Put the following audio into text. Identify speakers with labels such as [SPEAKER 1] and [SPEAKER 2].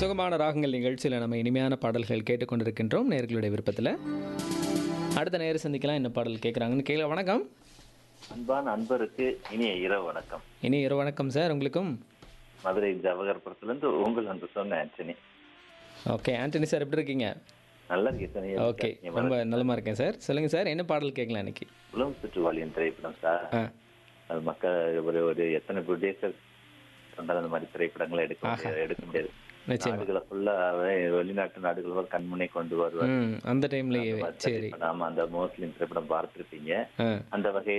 [SPEAKER 1] சுகமான ராகங்கள் நிகழ்ச்சியில் நம்ம இனிமையான பாடல்கள் கேட்டுக்கொண்டிருக்கின்றோம் நேர்களுடைய விருப்பத்தில் அடுத்த நேரம் சந்திக்கலாம் என்ன பாடல் கேட்குறாங்கன்னு கேட்கல வணக்கம்
[SPEAKER 2] அன்பான அன்பருக்கு இனிய இரவு வணக்கம்
[SPEAKER 1] இனி இரு வணக்கம் சார் உங்களுக்கும்
[SPEAKER 2] மதுரை ஜவகர்புரத்திலிருந்து உங்கள் அன்பு சொன்ன ஆண்டனி
[SPEAKER 1] ஓகே ஆண்டனி சார் எப்படி இருக்கீங்க
[SPEAKER 2] நல்லா இருக்கேன் சார் நீங்க
[SPEAKER 1] ஓகே
[SPEAKER 2] எப்படி இருக்கீங்க?
[SPEAKER 1] ரொம்ப நலமா இருக்கேன் சார் சொல்லுங்கள் சார் என்ன பாடல் கேட்கலாம் இன்னைக்கு
[SPEAKER 2] உலகம் சுற்றுவாளியின் திரைப்படம் சார்
[SPEAKER 1] ஆ
[SPEAKER 2] அது மக்கள் ஒரு ஒரு எத்தனை ப்ரொடியூசர் சொன்னாலும் அந்த மாதிரி திரைப்படங்களை எடுக்க முடியாது எடுக்க முடியாது
[SPEAKER 1] நிச்சயமா
[SPEAKER 2] நாடுகளை ஃபுல்லாவே வெளிநாட்டு நாடுகள் கண்முனை கொண்டு வருவார்
[SPEAKER 1] ம் அந்த டைம்லேயே சரி
[SPEAKER 2] நாம அந்த மோஸ்ட்லி திரைப்படம் பார்த்திருப்பீங்க
[SPEAKER 1] ஆ
[SPEAKER 2] அந்த வகையில்